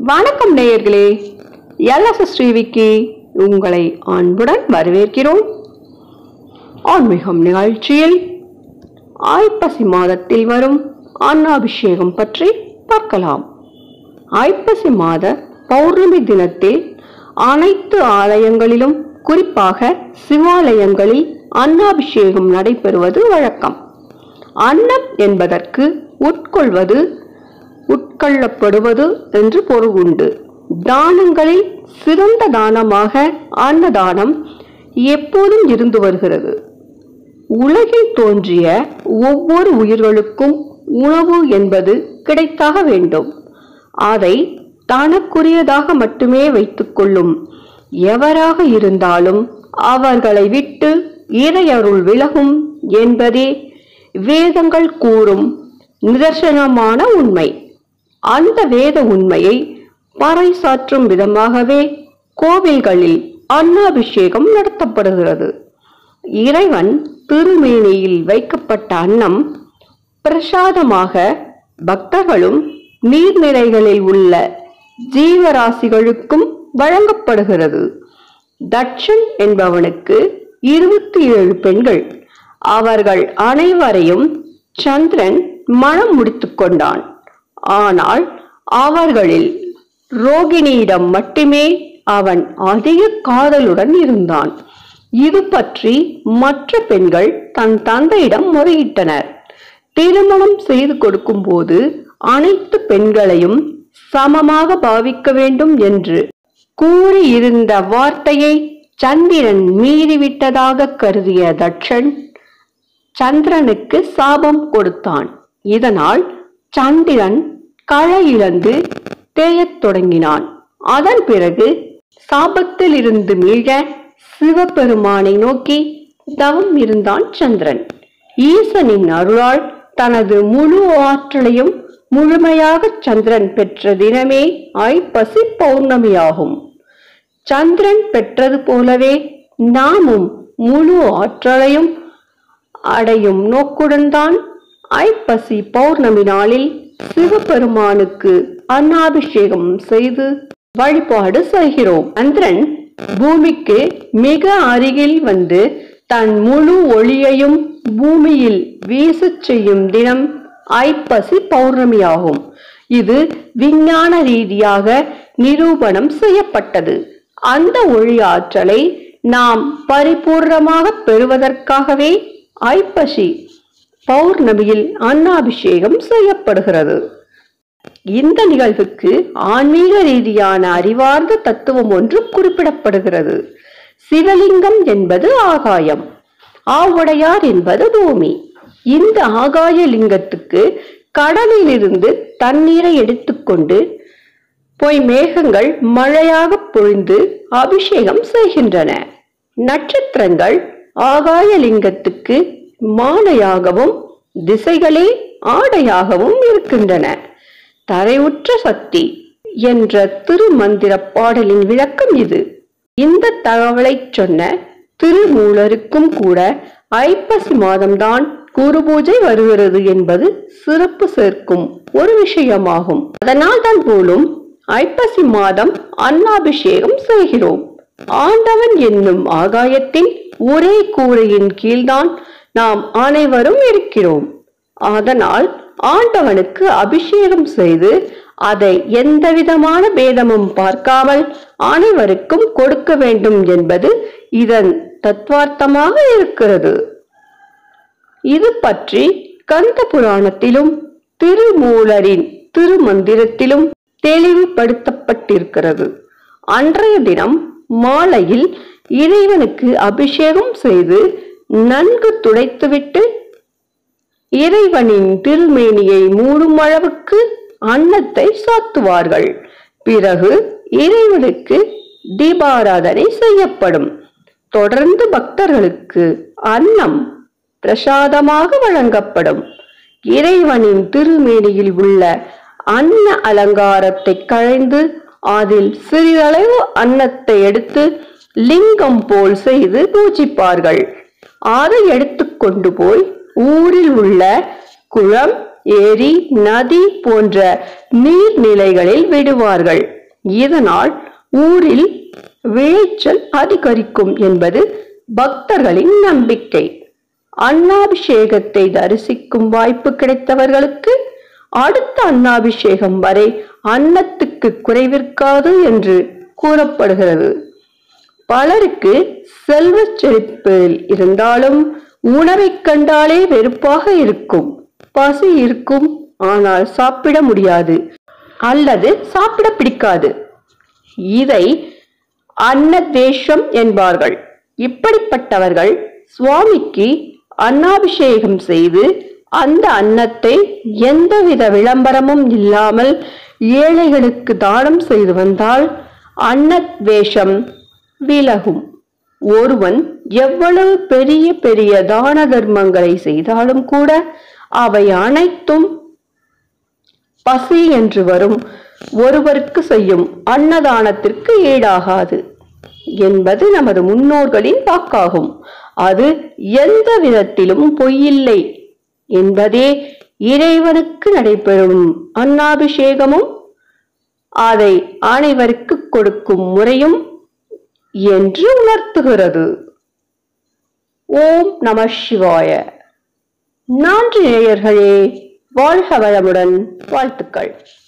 வணக்கம் நேயர்களே எல்எஸ்எஸ் டிவிக்கு உங்களை அன்புடன் வரவேற்கிறோம் ஆன்மீகம் நிகழ்ச்சியில் ஐப்பசி மாதத்தில் வரும் அன்னாபிஷேகம் பற்றி பார்க்கலாம் ஐப்பசி மாத பௌர்ணமி தினத்தில் அனைத்து ஆலயங்களிலும் குறிப்பாக சிவாலயங்களில் அன்னாபிஷேகம் நடைபெறுவது வழக்கம் அன்னம் என்பதற்கு உட்கொள்வது உட்கொள்ளப்படுவது என்று பொருள் உண்டு தானங்களில் சிறந்த தானமாக அன்னதானம் எப்போதும் இருந்து வருகிறது உலகில் தோன்றிய ஒவ்வொரு உயிர்களுக்கும் உணவு என்பது கிடைத்தாக வேண்டும் அதை தனக்குரியதாக மட்டுமே வைத்துக்கொள்ளும் எவராக இருந்தாலும் அவர்களை விட்டு இறையருள் விலகும் என்பதே வேதங்கள் கூறும் நிதர்சனமான உண்மை அந்த வேத உண்மையை பறைசாற்றும் விதமாகவே கோவில்களில் அன்னாபிஷேகம் நடத்தப்படுகிறது இறைவன் திருமேனியில் வைக்கப்பட்ட அன்னம் பிரசாதமாக பக்தர்களும் நீர்நிலைகளில் உள்ள ஜீவராசிகளுக்கும் வழங்கப்படுகிறது தட்சன் என்பவனுக்கு இருபத்தி ஏழு பெண்கள் அவர்கள் அனைவரையும் சந்திரன் மனம் முடித்துக் கொண்டான் ஆனால் அவர்களில் ரோகிணியிடம் மட்டுமே அவன் அதிக காதலுடன் இருந்தான் இது பற்றி மற்ற பெண்கள் தன் தந்தையிடம் முறையிட்டனர் திருமணம் செய்து கொடுக்கும் போது அனைத்து பெண்களையும் சமமாக பாவிக்க வேண்டும் என்று கூறியிருந்த வார்த்தையை சந்திரன் மீறிவிட்டதாக கருதிய தட்சன் சந்திரனுக்கு சாபம் கொடுத்தான் இதனால் சந்திரன் களை இழந்து தேயத் தொடங்கினான் அதன் பிறகு சாபத்தில் இருந்து மீள சிவபெருமானை நோக்கி தவம் இருந்தான் சந்திரன் ஈசனின் அருளால் தனது முழு ஆற்றலையும் முழுமையாக சந்திரன் பெற்ற தினமே ஐப்பசி பௌர்ணமியாகும் சந்திரன் பெற்றது போலவே நாமும் முழு ஆற்றலையும் அடையும் நோக்குடன் தான் ஐப்பசி பௌர்ணமி நாளில் சிவபெருமானுக்கு அன்னாபிஷேகம் செய்து வழிபாடு செய்கிறோம் சந்திரன் பூமிக்கு மிக அருகில் வந்து தன் முழு ஒளியையும் பூமியில் வீசச் செய்யும் தினம் ஐப்பசி பௌர்ணமியாகும் இது விஞ்ஞான ரீதியாக நிரூபணம் செய்யப்பட்டது அந்த ஒளி ஆற்றலை நாம் பரிபூர்ணமாக பெறுவதற்காகவே ஐப்பசி பௌர்ணமியில் அன்னாபிஷேகம் செய்யப்படுகிறது இந்த நிகழ்வுக்கு ஆன்மீக ரீதியான அறிவார்ந்த தத்துவம் ஒன்று குறிப்பிடப்படுகிறது சிவலிங்கம் என்பது ஆகாயம் ஆவுடையார் என்பது பூமி இந்த ஆகாய லிங்கத்துக்கு கடலிலிருந்து தண்ணீரை எடுத்துக்கொண்டு போய் மேகங்கள் மழையாக பொழிந்து அபிஷேகம் செய்கின்றன நட்சத்திரங்கள் ஆகாய லிங்கத்துக்கு மாலையாகவும் திசைகளே ஆடையாகவும் இருக்கின்றன தரையுற்ற சக்தி என்ற திருமந்திர பாடலின் விளக்கம் இது இந்த தகவலை சொன்ன திருமூலருக்கும் கூட ஐப்பசி மாதம்தான் குரு பூஜை வருகிறது என்பது சிறப்பு சேர்க்கும் ஒரு விஷயமாகும் அதனால் தான் போலும் ஐப்பசி மாதம் அன்னாபிஷேகம் செய்கிறோம் ஆண்டவன் என்னும் ஆகாயத்தின் ஒரே கூரையின் கீழ்தான் நாம் அனைவரும் இருக்கிறோம் அதனால் ஆண்டவனுக்கு அபிஷேகம் செய்து அதை எந்தவிதமான பேதமும் பார்க்காமல் அனைவருக்கும் கொடுக்க வேண்டும் என்பது இதன் தத்துவார்த்தமாக இருக்கிறது இது பற்றி கந்த புராணத்திலும் திருமூலரின் திருமந்திரத்திலும் தெளிவுபடுத்தப்பட்டிருக்கிறது அன்றைய தினம் மாலையில் இறைவனுக்கு அபிஷேகம் செய்து நன்கு துடைத்துவிட்டு இறைவனின் திருமேனியை மூடும் அளவுக்கு அன்னத்தை சாத்துவார்கள் பிறகு இறைவனுக்கு தீபாராதனை செய்யப்படும் தொடர்ந்து பக்தர்களுக்கு அன்னம் பிரசாதமாக வழங்கப்படும் இறைவனின் திருமேனியில் உள்ள அன்ன அலங்காரத்தை களைந்து அதில் சிறிதளவு அன்னத்தை எடுத்து லிங்கம் போல் செய்து பூஜிப்பார்கள் அதை எடுத்துக்கொண்டு போய் ஊரில் உள்ள குளம் ஏரி நதி போன்ற நீர்நிலைகளில் விடுவார்கள் இதனால் ஊரில் விளைச்சல் அதிகரிக்கும் என்பது பக்தர்களின் நம்பிக்கை அன்னாபிஷேகத்தை தரிசிக்கும் வாய்ப்பு கிடைத்தவர்களுக்கு அடுத்த அன்னாபிஷேகம் வரை அன்னத்துக்கு குறைவிருக்காது என்று கூறப்படுகிறது பலருக்கு செல்வச் செழிப்பில் இருந்தாலும் உணவைக் கண்டாலே வெறுப்பாக இருக்கும் பசி இருக்கும் ஆனால் சாப்பிட முடியாது அல்லது சாப்பிட பிடிக்காது இதை அன்னதேஷம் என்பார்கள் இப்படிப்பட்டவர்கள் சுவாமிக்கு அன்னாபிஷேகம் செய்து அந்த அன்னத்தை எந்தவித விளம்பரமும் இல்லாமல் ஏழைகளுக்கு தானம் செய்து வந்தால் அன்னத்வேஷம் விலகும் ஒருவன் எவ்வளவு பெரிய பெரிய தான தர்மங்களை செய்தாலும் கூட அவை அனைத்தும் பசி என்று வரும் ஒருவருக்கு செய்யும் அன்னதானத்திற்கு ஈடாகாது என்பது நமது முன்னோர்களின் வாக்காகும் அது எந்த விதத்திலும் பொய்யில்லை என்பதே இறைவனுக்கு நடைபெறும் அன்னாபிஷேகமும் அதை அனைவருக்கு கொடுக்கும் முறையும் என்று உணர்த்துகிறது ஓம் நம சிவாய நன்றி நேயர்களே வாழ்க வளமுடன் வாழ்த்துக்கள்